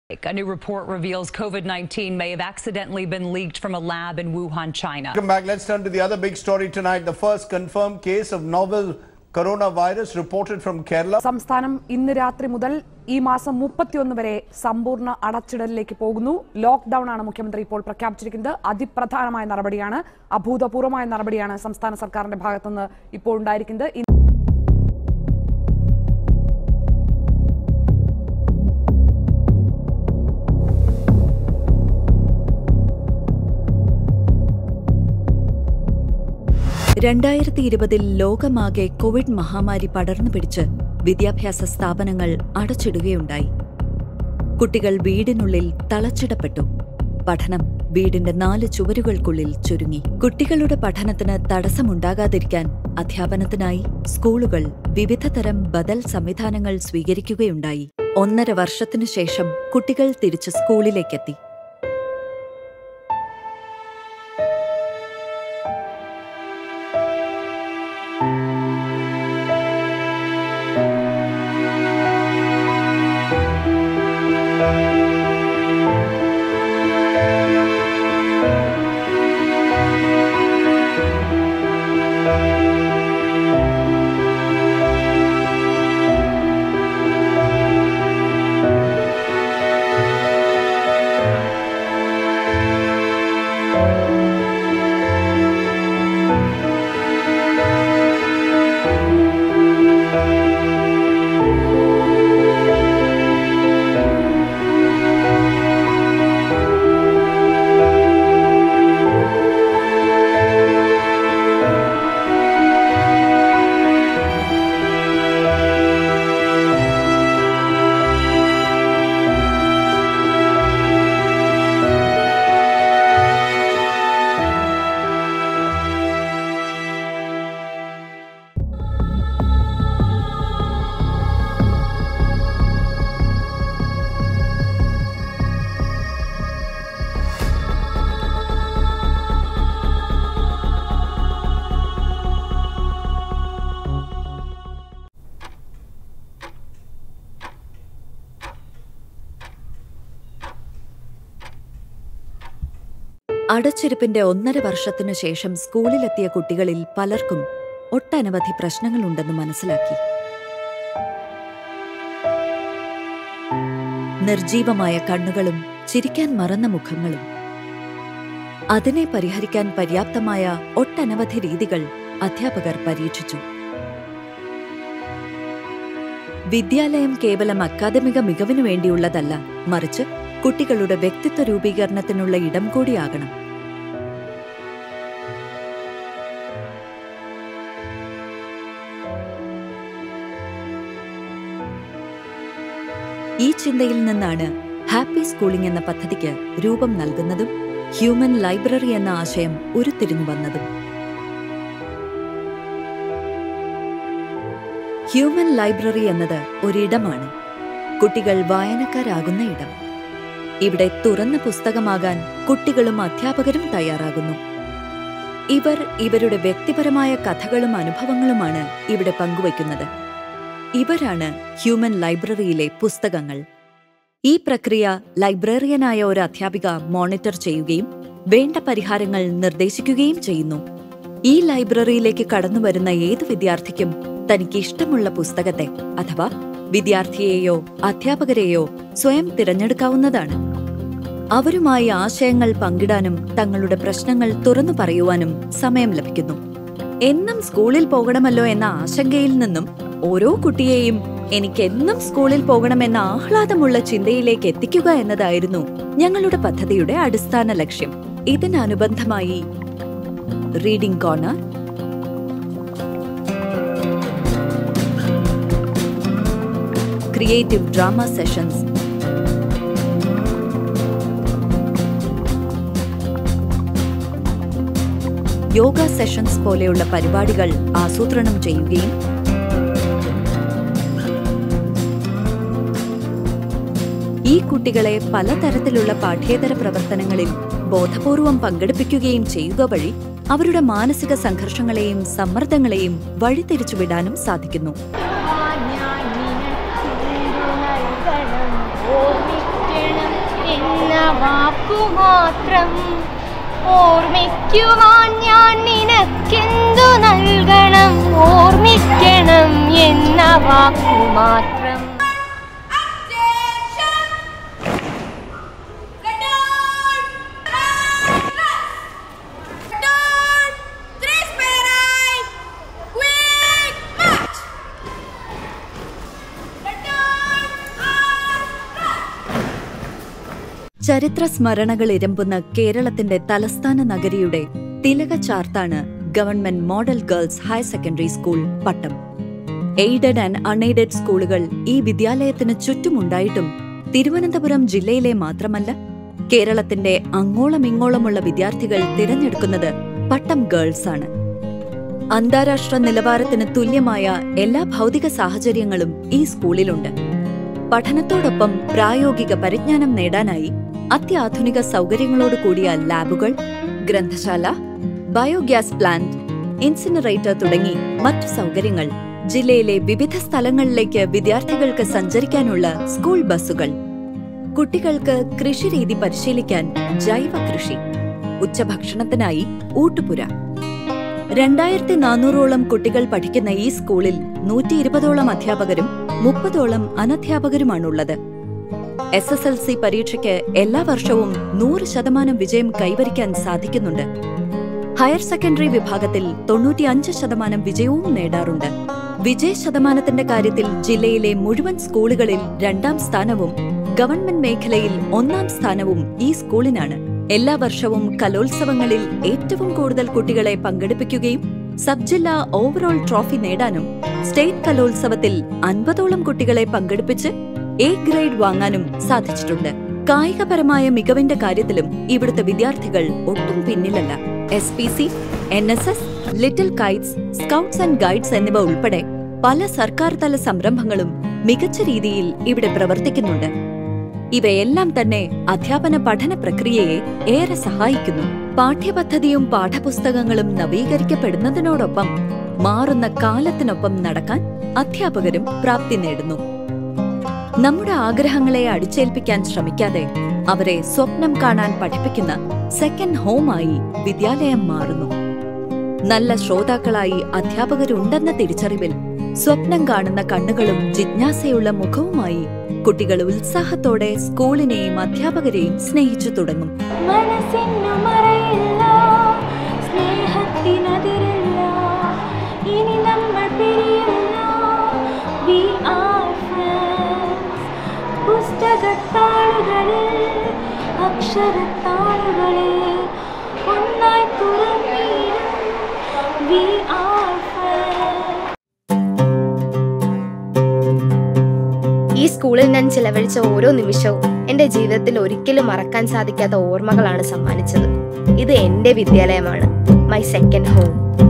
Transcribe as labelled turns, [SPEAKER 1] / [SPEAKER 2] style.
[SPEAKER 1] A new report reveals COVID 19 may have accidentally been leaked from a lab in Wuhan, China.
[SPEAKER 2] Welcome back. Let's turn to the other big story tonight. The first confirmed case of novel coronavirus reported from Kerala.
[SPEAKER 3] സംസ്ഥാനം ഇന്ന് രാത്രി മുതൽ ഈ മാസം മുപ്പത്തിയൊന്ന് വരെ സമ്പൂർണ്ണ അടച്ചിടലിലേക്ക് പോകുന്നു ലോക്ക്ഡൌൺ ആണ് മുഖ്യമന്ത്രി ഇപ്പോൾ പ്രഖ്യാപിച്ചിരിക്കുന്നത് അതിപ്രധാനമായ നടപടിയാണ് അഭൂതപൂർവമായ നടപടിയാണ് സംസ്ഥാന സർക്കാരിന്റെ ഭാഗത്തുനിന്ന് ഇപ്പോൾ ഉണ്ടായിരിക്കുന്നത് ഇന്ന്
[SPEAKER 4] രണ്ടായിരത്തി ഇരുപതിൽ ലോകമാകെ കോവിഡ് മഹാമാരി പടർന്നു പിടിച്ച് വിദ്യാഭ്യാസ സ്ഥാപനങ്ങൾ അടച്ചിടുകയുണ്ടായി കുട്ടികൾ വീടിനുള്ളിൽ തളച്ചിടപ്പെട്ടു പഠനം വീടിന്റെ നാല് ചുവരുകൾക്കുള്ളിൽ ചുരുങ്ങി കുട്ടികളുടെ പഠനത്തിന് തടസ്സമുണ്ടാകാതിരിക്കാൻ അധ്യാപനത്തിനായി സ്കൂളുകൾ വിവിധതരം ബദൽ സംവിധാനങ്ങൾ സ്വീകരിക്കുകയുണ്ടായി ഒന്നര വർഷത്തിനു ശേഷം കുട്ടികൾ തിരിച്ച് സ്കൂളിലേക്കെത്തി അടച്ചിരിപ്പിന്റെ ഒന്നര വർഷത്തിനു ശേഷം സ്കൂളിലെത്തിയ കുട്ടികളിൽ പലർക്കും ഒട്ടനവധി പ്രശ്നങ്ങളുണ്ടെന്ന് മനസ്സിലാക്കി നിർജീവമായ കണ്ണുകളും ചിരിക്കാൻ മറന്ന മുഖങ്ങളും അതിനെ പരിഹരിക്കാൻ പര്യാപ്തമായ ഒട്ടനവധി രീതികൾ അധ്യാപകർ പരീക്ഷിച്ചു വിദ്യാലയം കേവലം അക്കാദമിക മികവിനു വേണ്ടിയുള്ളതല്ല മറിച്ച് കുട്ടികളുടെ വ്യക്തിത്വ രൂപീകരണത്തിനുള്ള ഇടം കൂടിയാകണം ഈ ചിന്തയിൽ നിന്നാണ് ഹാപ്പി സ്കൂളിംഗ് എന്ന പദ്ധതിക്ക് രൂപം നൽകുന്നതും ഹ്യൂമൻ ലൈബ്രറി എന്ന ആശയം ഉരുത്തിരിഞ്ഞു വന്നതും ഹ്യൂമൻ ലൈബ്രറി എന്നത് ഒരിടമാണ് കുട്ടികൾ വായനക്കാരാകുന്ന ഇടം ഇവിടെ തുറന്ന പുസ്തകമാകാൻ കുട്ടികളും അധ്യാപകരും തയ്യാറാകുന്നു ഇവർ ഇവരുടെ വ്യക്തിപരമായ കഥകളും അനുഭവങ്ങളുമാണ് ഇവിടെ പങ്കുവയ്ക്കുന്നത് ഇവരാണ് ഹ്യൂമൻ ലൈബ്രറിയിലെ പുസ്തകങ്ങൾ ഈ പ്രക്രിയ ലൈബ്രറിയനായ ഒരു അധ്യാപിക മോണിറ്റർ ചെയ്യുകയും വേണ്ട പരിഹാരങ്ങൾ നിർദ്ദേശിക്കുകയും ചെയ്യുന്നു ഈ ലൈബ്രറിയിലേക്ക് കടന്നുവരുന്ന ഏത് വിദ്യാർത്ഥിക്കും തനിക്ക് ഇഷ്ടമുള്ള പുസ്തകത്തെ അഥവാ വിദ്യാർത്ഥിയെയോ അധ്യാപകരെയോ സ്വയം തിരഞ്ഞെടുക്കാവുന്നതാണ് അവരുമായി ആശയങ്ങൾ പങ്കിടാനും തങ്ങളുടെ പ്രശ്നങ്ങൾ തുറന്നു പറയുവാനും സമയം ലഭിക്കുന്നു എന്നും സ്കൂളിൽ പോകണമല്ലോ എന്ന ആശങ്കയിൽ നിന്നും ഓരോ കുട്ടിയെയും എനിക്ക് എന്നും സ്കൂളിൽ പോകണമെന്ന ആഹ്ലാദമുള്ള ചിന്തയിലേക്ക് എത്തിക്കുക എന്നതായിരുന്നു ഞങ്ങളുടെ പദ്ധതിയുടെ അടിസ്ഥാന ലക്ഷ്യം ഇതിനനുബന്ധമായി reading corner creative drama sessions yoga sessions പോലെയുള്ള പരിപാടികൾ ആസൂത്രണം ചെയ്യുകയും ഈ കുട്ടികളെ പലതരത്തിലുള്ള പാഠ്യേതര പ്രവർത്തനങ്ങളിൽ ബോധപൂർവം പങ്കെടുപ്പിക്കുകയും ചെയ്യുക വഴി അവരുടെ മാനസിക സംഘർഷങ്ങളെയും സമ്മർദ്ദങ്ങളെയും വഴിതിരിച്ചുവിടാനും സാധിക്കുന്നു
[SPEAKER 5] ഞാൻ നിനക്കു നൽകണം ഓർമ്മിക്കണം മാത്രം ഓർമ്മിക്കുവാൻ ഞാൻ നിനക്കെന്തു നൽകണം ഓർമ്മിക്കണം എന്ന വാക്കു മാത്രം
[SPEAKER 4] ചരിത്ര സ്മരണകൾ ഇരമ്പുന്ന കേരളത്തിന്റെ തലസ്ഥാന നഗരിയുടെ തിലക ചാർത്താണ് government model girls higher secondary school Pattom aided and unaided സ്കൂളുകൾ ഈ വിദ്യാലയത്തിന് ചുറ്റുമുണ്ടായിട്ടും തിരുവനന്തപുരം ജില്ലയിലെ മാത്രമല്ല കേരളത്തിന്റെ അങ്ങോളം ഇങ്ങോളമുള്ള വിദ്യാർത്ഥികൾ തിരഞ്ഞെടുക്കുന്നത് പട്ടം ഗേൾസ് ആണ് അന്താരാഷ്ട്ര നിലവാരത്തിന് തുല്യമായ എല്ലാ ഭൗതിക സാഹചര്യങ്ങളും ഈ സ്കൂളിലുണ്ട് പഠനത്തോടൊപ്പം പ്രായോഗിക പരിജ്ഞാനം നേടാനായി അത്യാധുനിക സൗകര്യങ്ങളോട് കൂടിയ ലാബുകൾ ഗ്രന്ഥശാല ബയോഗ്യാസ് പ്ലാന്റ് ഇൻസിനറേറ്റർ തുടങ്ങി മറ്റു സൗകര്യങ്ങൾ ജില്ലയിലെ വിവിധ സ്ഥലങ്ങളിലേക്ക് വിദ്യാർത്ഥികൾക്ക് സഞ്ചരിക്കാനുള്ള സ്കൂൾ ബസ്സുകൾ കുട്ടികൾക്ക് കൃഷിരീതി പരിശീലിക്കാൻ ജൈവ കൃഷി ഉച്ചഭക്ഷണത്തിനായി ഊട്ടുപുര രണ്ടായിരത്തി നാനൂറോളം കുട്ടികൾ പഠിക്കുന്ന ഈ സ്കൂളിൽ നൂറ്റി ഇരുപതോളം അധ്യാപകരും മുപ്പതോളം അനധ്യാപകരുമാണുള്ളത് എസ് എസ് എൽ സി പരീക്ഷയ്ക്ക് എല്ലാ വർഷവും നൂറ് ശതമാനം വിജയം കൈവരിക്കാൻ സാധിക്കുന്നുണ്ട് ഹയർ സെക്കൻഡറി വിഭാഗത്തിൽ തൊണ്ണൂറ്റിയഞ്ച് ശതമാനം വിജയവും നേടാറുണ്ട് വിജയ ശതമാനത്തിന്റെ കാര്യത്തിൽ ജില്ലയിലെ മുഴുവൻ സ്കൂളുകളിൽ രണ്ടാം സ്ഥാനവും ഗവൺമെന്റ് മേഖലയിൽ ഒന്നാം സ്ഥാനവും ഈ സ്കൂളിനാണ് എല്ലാ വർഷവും കലോത്സവങ്ങളിൽ ഏറ്റവും കൂടുതൽ കുട്ടികളെ പങ്കെടുപ്പിക്കുകയും സബ് ജില്ലാ ഓവറോൾ ട്രോഫി നേടാനും സ്റ്റേറ്റ് കലോത്സവത്തിൽ അൻപതോളം കുട്ടികളെ പങ്കെടുപ്പിച്ച് എ ഗ്രേഡ് വാങ്ങാനും സാധിച്ചിട്ടുണ്ട് കായികപരമായ മികവിന്റെ കാര്യത്തിലും ഇവിടുത്തെ വിദ്യാർത്ഥികൾ ഒട്ടും പിന്നിലല്ല S P C N S S little kites scouts and guides എന്നിവ ഉൾപ്പെടെ പല സർക്കാർ തല സംരംഭങ്ങളും മികച്ച രീതിയിൽ ഇവിടെ പ്രവർത്തിക്കുന്നുണ്ട് ഇവയെല്ലാം തന്നെ അധ്യാപന പഠന പ്രക്രിയയെ ഏറെ സഹായിക്കുന്നു പാഠ്യപദ്ധതിയും പാഠപുസ്തകങ്ങളും നവീകരിക്കപ്പെടുന്നതിനോടൊപ്പം മാറുന്ന കാലത്തിനൊപ്പം നടക്കാൻ അധ്യാപകരും പ്രാപ്തി നേടുന്നു നമ്മുടെ ആഗ്രഹങ്ങളെ അടിച്ചേൽപ്പിക്കാൻ ശ്രമിക്കാതെ അവരെ സ്വപ്നം കാണാൻ പഠിപ്പിക്കുന്ന സെക്കൻഡ് ഹോമായി വിദ്യാലയം മാറുന്നു നല്ല ശ്രോതാക്കളായി അധ്യാപകരുണ്ടെന്ന തിരിച്ചറിവിൽ സ്വപ്നം കാണുന്ന കണ്ണുകളും ജിജ്ഞാസയുള്ള മുഖവുമായി കുട്ടികൾ ഉത്സാഹത്തോടെ സ്കൂളിനെയും അധ്യാപകരെയും സ്നേഹിച്ചു തുടങ്ങും
[SPEAKER 5] മനസ്സിനു മറയില്ല സ്നേഹത്തിനതിരില്ല ഇനി നമ്മൾ പിരിയില്ല വി ആർ ഫ്രണ്ട്സ് പുസ്തകത്താളുകളിൽ അക്ഷരത്താളുകളിൽ ഒന്നായി തുറന്നിടും വി ആർ ഫ്രണ്ട്സ്
[SPEAKER 6] ഈ സ്കൂളിൽ ഞാൻ ചിലവഴിച്ച ഓരോ നിമിഷവും എൻ്റെ ജീവിതത്തിൽ ഒരിക്കലും മറക്കാൻ സാധിക്കാത്ത ഓർമ്മകളാണ് സമ്മാനിച്ചത് ഇത് എൻ്റെ വിദ്യാലയമാണ് മൈ സെക്കൻഡ് ഹോം